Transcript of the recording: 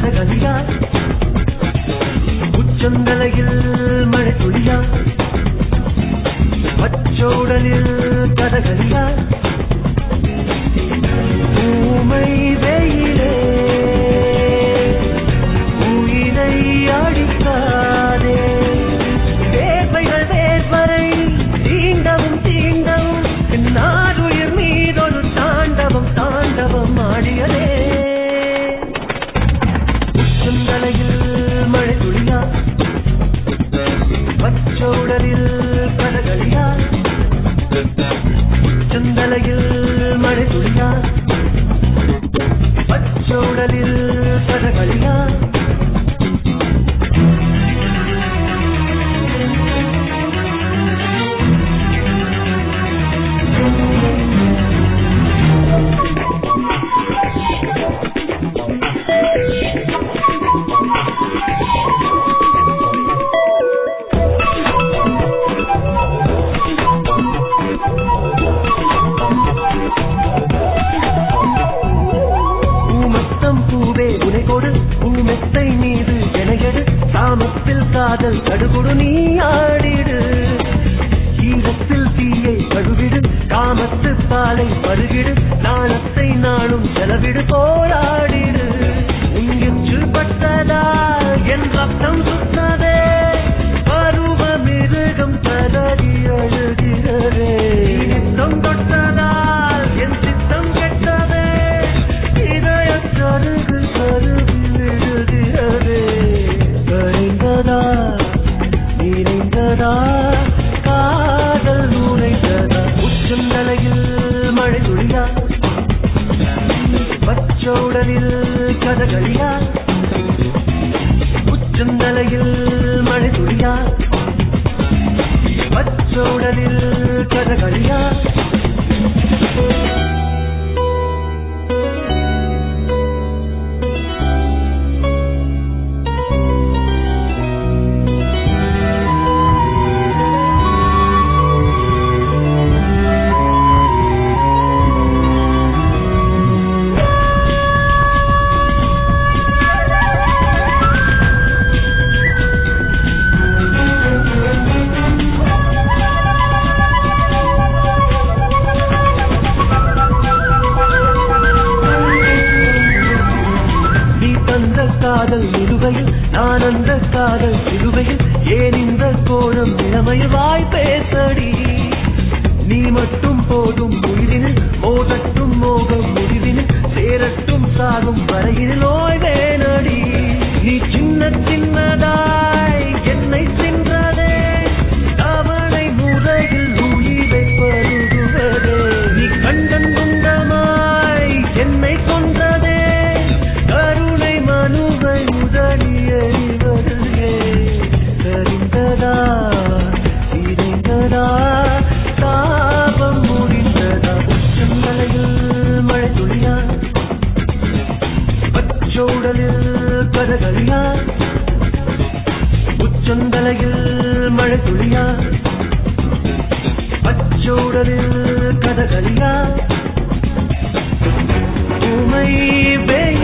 கதகளியா உச்சந்தலையில் மழை துளியா பச்சோடலில் கதகளியா ஊமை வெயிலே உயிரை அடிக்காதே வேர்வைகள் வேர்வரை தீண்டவும் தீண்டவும் நாடுயிர் மீதொரு தாண்டவம் தாண்டவம் ஆடியதே உச்சந்தலையில் மழை துளியா பச்சோடலில் கதகளியா உச்சந்தலையில் மழை துளியா பச்சோடலில் கதகளியா பூமத்தம் பூவே உனை கொடு பூமெத்தை மீது எனையடு சாமத்தில் காதல் கடுகுடு நீ ஆடிடு ஈரத்தில் தீயை கழுவிடு காமத்து பாலை பருகிடு நாணத்தை நாளும் செலவிடு போராடிடு உங்கிற்று பட்டதால் என் ரத்தம் சுத்ததே பருவ மிருகம் தலறி அழுகிறதே நித்தம் தொட்டதால் என் சித்தம் கெட்டதே இதய கருகு கருவி விழுகிறதே கரைந்ததா நிறைந்ததா காதல் நுழைந்ததா உச்சந்தலையில் மழை துளியா பச்சோடலில் கதகளியா உச்சந்தலையில் மழை துளியா பச்சோடலில் கதகளியா நீ தந்த காதல் நிலுவையில் நான் அந்த காதல் சிலுவையில் ஏன் இந்த கோணம் இளமையில் வாய் பேசடி நீ மட்டும் போதும் உயிரினில் மோதட்டும் மோகம் முடிவினில் சேரட்டும் சாகும் வரையில் ஓய்வேனடி நீ சின்ன சின்னதாய் என்னை சென்றதே தவணை முறையில் உயிரை பருகுவதே நீ கண்டன் குண்டமாய் என்னை கொன்றதே கருணை மனுவை முதலி எறிவதில்லை தெரிந்ததா இறைந்ததா தாபம் முடிந்ததா உச்சந்தலையில் மழை துளியா பச்சோடலில் கதகளியா உச்சந்தலையில் மழை துளியா பச்சோடலில் கதகளியா உமை வெயில்